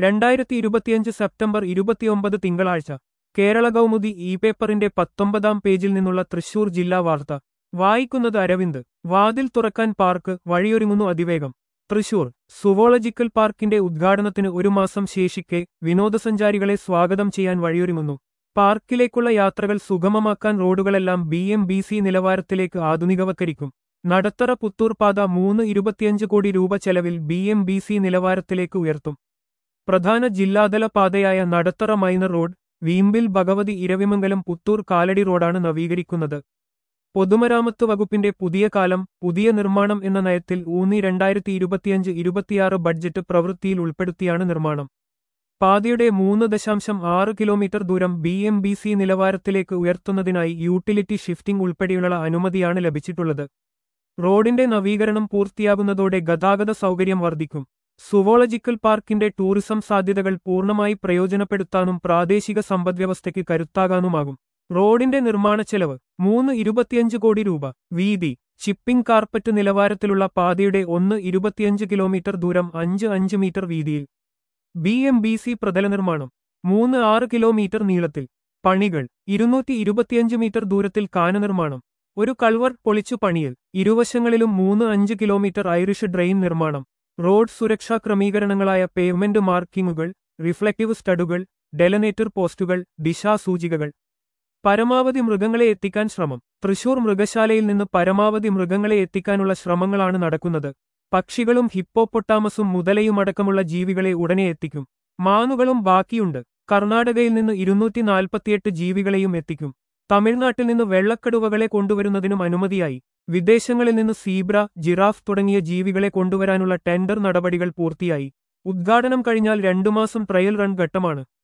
രണ്ടായിരത്തി ഇരുപത്തിയഞ്ച് സെപ്റ്റംബർ ഇരുപത്തിയൊമ്പത് തിങ്കളാഴ്ച കേരള കൗമുദി ഇ പേപ്പറിന്റെ പത്തൊമ്പതാം പേജിൽ നിന്നുള്ള തൃശൂർ ജില്ലാ വാർത്ത വായിക്കുന്നത് അരവിന്ദ് വാതിൽ തുറക്കാൻ പാർക്ക് വഴിയൊരുങ്ങുന്നു അതിവേഗം തൃശൂർ സുവോളജിക്കൽ പാർക്കിന്റെ ഉദ്ഘാടനത്തിന് ഒരു മാസം ശേഷിക്കെ വിനോദസഞ്ചാരികളെ സ്വാഗതം ചെയ്യാൻ വഴിയൊരുങ്ങുന്നു പാർക്കിലേക്കുള്ള യാത്രകൾ സുഗമമാക്കാൻ റോഡുകളെല്ലാം ബി എം ബി സി നിലവാരത്തിലേക്ക് ആധുനികവൽക്കരിക്കും നടത്തറ പുത്തൂർ പാത മൂന്ന് ഇരുപത്തിയഞ്ച് കോടി രൂപ ചെലവിൽ ബി എം ബി സി നിലവാരത്തിലേക്ക് ഉയർത്തും പ്രധാന ജില്ലാതല പാതയായ നടത്തറ മൈനർ റോഡ് വീമ്പിൽ ഭഗവതി ഇരവിമംഗലം പുത്തൂർ കാലടി റോഡാണ് നവീകരിക്കുന്നത് പൊതുമരാമത്ത് വകുപ്പിന്റെ പുതിയ കാലം പുതിയ നിർമ്മാണം എന്ന നയത്തിൽ ഊന്നി രണ്ടായിരത്തി ഇരുപത്തിയഞ്ച് ഇരുപത്തിയാറ് ബഡ്ജറ്റ് പ്രവൃത്തിയിൽ ഉൾപ്പെടുത്തിയാണ് നിർമ്മാണം പാതയുടെ മൂന്ന് ദശാംശം ആറ് കിലോമീറ്റർ ദൂരം ബി എം ബി സി നിലവാരത്തിലേക്ക് ഉയർത്തുന്നതിനായി യൂട്ടിലിറ്റി ഷിഫ്റ്റിംഗ് ഉൾപ്പെടെയുള്ള അനുമതിയാണ് ലഭിച്ചിട്ടുള്ളത് റോഡിന്റെ നവീകരണം പൂർത്തിയാകുന്നതോടെ ഗതാഗത സൗകര്യം വർദ്ധിക്കും സുവോളജിക്കൽ പാർക്കിന്റെ ടൂറിസം സാധ്യതകൾ പൂർണ്ണമായി പ്രയോജനപ്പെടുത്താനും പ്രാദേശിക സമ്പദ്വ്യവസ്ഥയ്ക്ക് കരുത്താകാനുമാകും റോഡിന്റെ നിർമ്മാണ ചെലവ് മൂന്ന് ഇരുപത്തിയഞ്ച് കോടി രൂപ വീതി ചിപ്പിംഗ് കാർപ്പറ്റ് നിലവാരത്തിലുള്ള പാതയുടെ ഒന്ന് ഇരുപത്തിയഞ്ച് കിലോമീറ്റർ ദൂരം അഞ്ച് അഞ്ച് മീറ്റർ വീതിയിൽ ബി എം ബി സി പ്രതല നിർമ്മാണം മൂന്ന് ആറ് കിലോമീറ്റർ നീളത്തിൽ പണികൾ ഇരുന്നൂറ്റി ഇരുപത്തിയഞ്ച് മീറ്റർ ദൂരത്തിൽ കാന നിർമ്മാണം ഒരു കൾവർ പൊളിച്ചു പണിയൽ ഇരുവശങ്ങളിലും മൂന്ന് അഞ്ച് കിലോമീറ്റർ ഐറിഷ് ഡ്രെയിൻ നിർമ്മാണം റോഡ് സുരക്ഷാ ക്രമീകരണങ്ങളായ പേയ്മെന്റ് മാർക്കിങ്ങുകൾ റിഫ്ലക്റ്റീവ് സ്റ്റഡുകൾ ഡെലനേറ്റർ പോസ്റ്റുകൾ ദിശാസൂചികകൾ പരമാവധി മൃഗങ്ങളെ എത്തിക്കാൻ ശ്രമം തൃശൂർ മൃഗശാലയിൽ നിന്ന് പരമാവധി മൃഗങ്ങളെ എത്തിക്കാനുള്ള ശ്രമങ്ങളാണ് നടക്കുന്നത് പക്ഷികളും ഹിപ്പോപ്പൊട്ടാമസും മുതലയുമടക്കമുള്ള ജീവികളെ ഉടനെ എത്തിക്കും മാനുകളും ബാക്കിയുണ്ട് കർണാടകയിൽ നിന്ന് ഇരുന്നൂറ്റി നാൽപ്പത്തിയെട്ട് ജീവികളെയും എത്തിക്കും തമിഴ്നാട്ടിൽ നിന്ന് വെള്ളക്കടുവകളെ കൊണ്ടുവരുന്നതിനും അനുമതിയായി വിദേശങ്ങളിൽ നിന്ന് സീബ്ര ജിറാഫ് തുടങ്ങിയ ജീവികളെ കൊണ്ടുവരാനുള്ള ടെൻഡർ നടപടികൾ പൂർത്തിയായി ഉദ്ഘാടനം കഴിഞ്ഞാൽ രണ്ടു മാസം ട്രയൽ റൺ ഘട്ടമാണ്